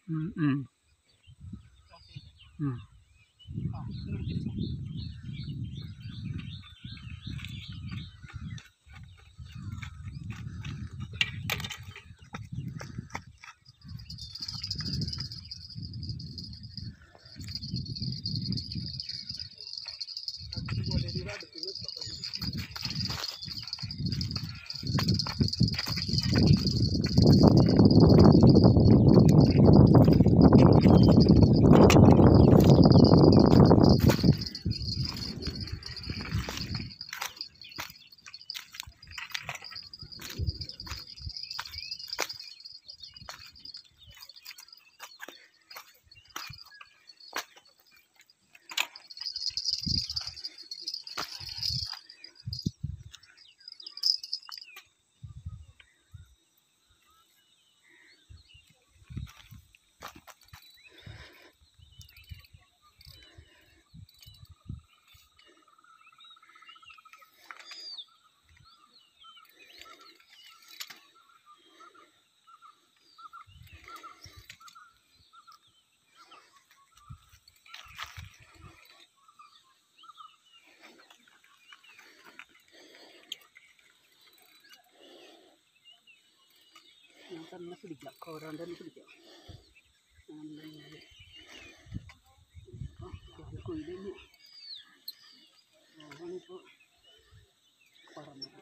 ഉം, ഉം. ഉം. ഞാൻ തന്നെ പിടിക്കാം കോരാണ്ട് തന്നെ പിടിക്കാം നല്ല കൊയിലു അതാണിപ്പോൾ പറഞ്ഞത്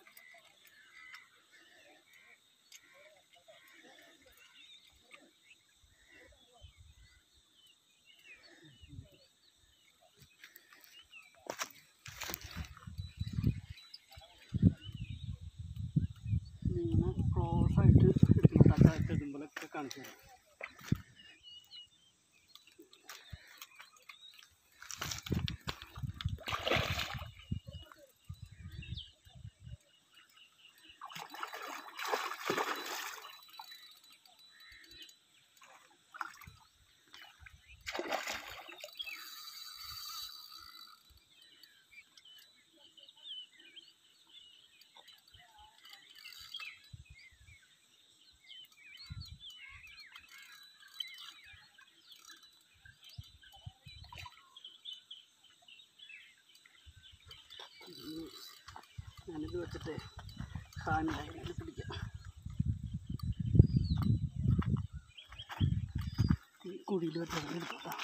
ഇങ്ങനെ ക്ലോസ് ആയിട്ട് എടുക്കണം താഴത്ത് ഇടുമ്പോഴൊക്കെ കാണിച്ചു തരാം ഞാനിത് വെച്ചിട്ട് ഹാൻഡിലായി പിടിക്കാം ഈ കുഴിയിൽ വെച്ച് എടുക്കാം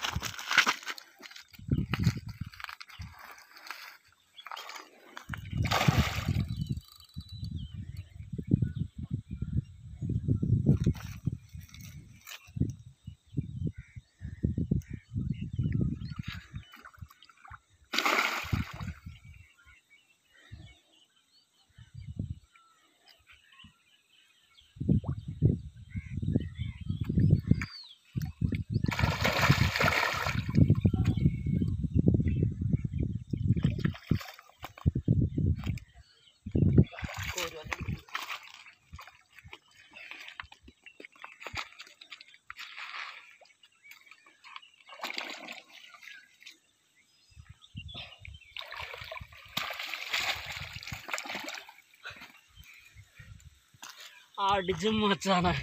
കോരുക അടിച്ചും മച്ചാണ്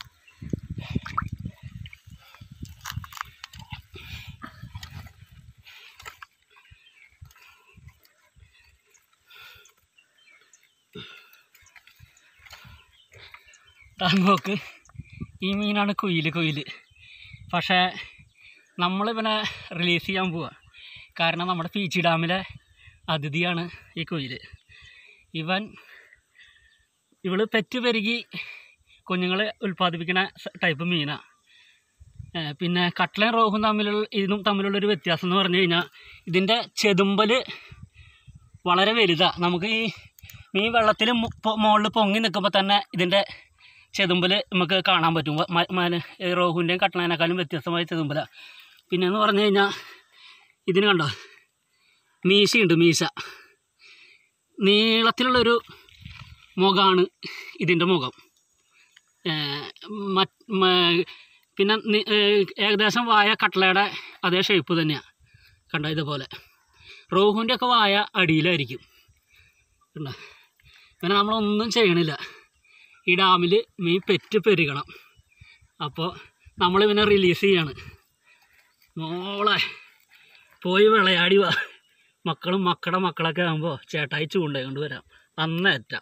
ദാ നോക്ക് ഈ മീനാണ് കുയിൽ കുയിൽ പക്ഷേ നമ്മളിവനെ റിലീസ് ചെയ്യാൻ പോവാ കാരണം നമ്മുടെ പീച്ചി ഡാമിലെ അതിഥിയാണ് ഈ കുയിൽ ഇവൻ ഇവള് പെറ്റ് പെരുകി കുഞ്ഞുങ്ങളെ ഉൽപ്പാദിപ്പിക്കുന്ന ടൈപ്പ് മീനാണ് പിന്നെ കട്ട്ലയും റോഹും തമ്മിലുള്ള ഇതും തമ്മിലുള്ളൊരു വ്യത്യാസം എന്ന് പറഞ്ഞു കഴിഞ്ഞാൽ ഇതിൻ്റെ ചെതുമ്പൽ വളരെ വലുതാണ് നമുക്ക് ഈ മീൻ വെള്ളത്തിൽ മുകളിൽ പൊങ്ങി നിൽക്കുമ്പോൾ തന്നെ ഇതിൻ്റെ ചെതുമ്പൽ നമുക്ക് കാണാൻ പറ്റും വ- മ- മ- ഈ റോഹുവിൻ്റെയും കട്ട്ലേനേക്കാളും വ്യത്യസ്തമായ ചെതുമ്പലാണ് പിന്നെ എന്ന് പറഞ്ഞു കഴിഞ്ഞാൽ ഇതിന് കണ്ടോ മീശയുണ്ട് മീശ നീളത്തിലുള്ളൊരു മുഖമാണ് ഇതിൻ്റെ മുഖം ഏഹ് മറ്റ് മ- പിന്നെ നി- ഏഹ് ഏകദേശം വായ കട്ട്ലയുടെ അതേ ഷേപ്പ് തന്നെയാണ് കണ്ടോ ഇതുപോലെ റോഹുവിൻ്റെ ഒക്കെ വായ അടിയിലായിരിക്കും കണ്ടോ പിന്നെ നമ്മളൊന്നും ചെയ്യണില്ല ഈ ഡാമിൽ മീൻ പെറ്റ് പെരുകണം അപ്പോൾ നമ്മൾ ഇവനെ റിലീസ് ചെയ്യാണ് മോളെ പോയി വിളയാടി വാ മക്കളും മക്കളുടെ മക്കളൊക്കെ ആകുമ്പോൾ ചേട്ടായി ചൂണ്ടയും കൊണ്ട് വരാം അന്നേറ്റാം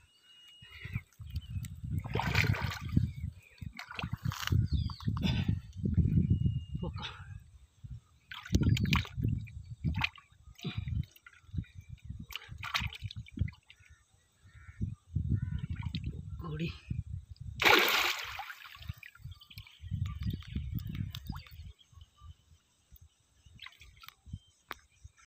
പൊക്കം. കൂടി